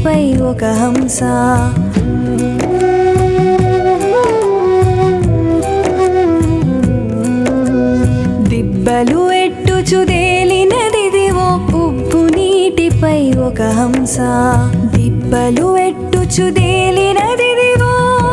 నీటిపై ఒక హంస దిబ్బలు ఎట్టుచుదేలినదిదివో ఉప్పు నీటిపై ఒక హంస దిబ్బలు ఎట్టుచుదేలినదిదివో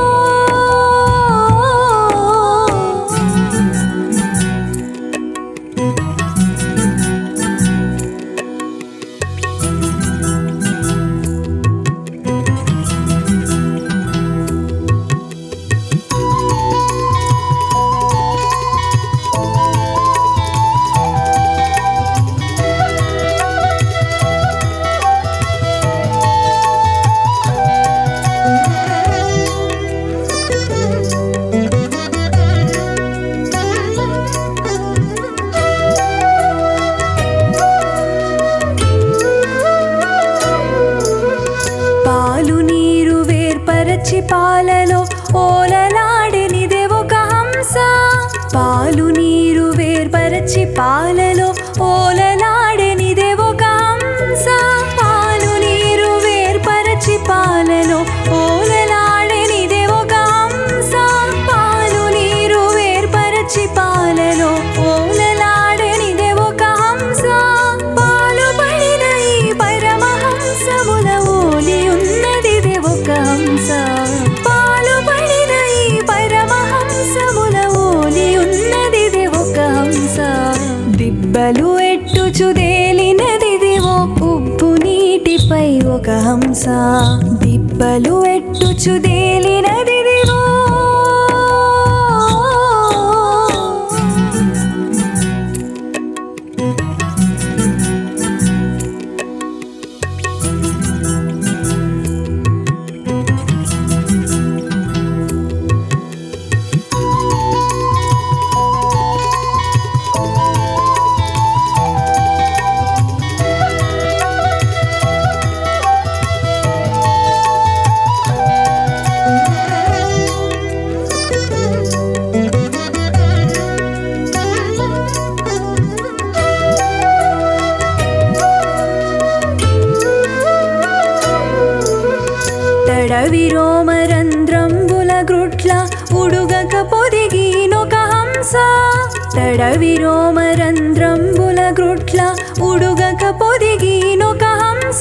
పాలు నీరు వేర్పరచి పాలలో ఓలలాడెనిదే ఒక హంస పాలు నీరు వేర్పరచి పాలలో ఓలలాడెనిదే ఒక హంస పాలు నీరు వేర్పరచి పాలలో ఓలలాడెనిదే ఒక హంస పాలు నీరు వేర్పరచి పాలలో ఓలలాడెనిదే ఒక హంస పాలు పడిన ఈ పరమహంసముల ఓలి ఉన్నదిదే ఒక హంస పాలు పడిన ఈ పరమహంసముల ఓలి ఉన్నదిదే ఒక హంస దిబ్బలు ఎట్టుచుదేలినదిదివో ఉప్పు నీటిపై ఒక హంస దిబ్బలు ఎట్టుచుదేలినదిదివో తడవిరోమరంధ్రంబుల గ్రుట్ల ఉడుగక పొదిగినొక హంస తడవిరోమరంధ్రంబుల గ్రుట్ల ఉడుగక పొదిగినొక హంస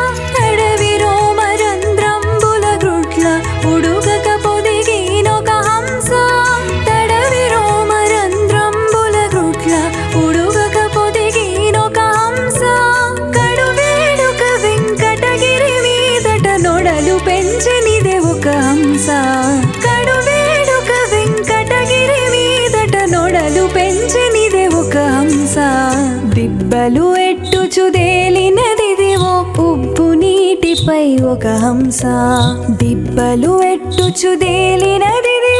తడవిరోమరంధ్రంబుల గ్రుట్ల ఉడుగక పొదిగినొక హంస తడవిరోమరంధ్రంబుల గ్రుట్ల ఉడుగక పొదిగినొక హంస కడువేడుక వెంకటగిరి మీదట నొడలు పెంచనిదే ఒక హంస కడువేడుక వెంకటగిరి మీదట నొడలు పెంచనిదే ఒక హంస దిబ్బలు ఎట్టుచుదేలినదిదివో ఉప్పు నీటిపై ఒక హంస దిబ్బలు ఎట్టుచుదేలినదిది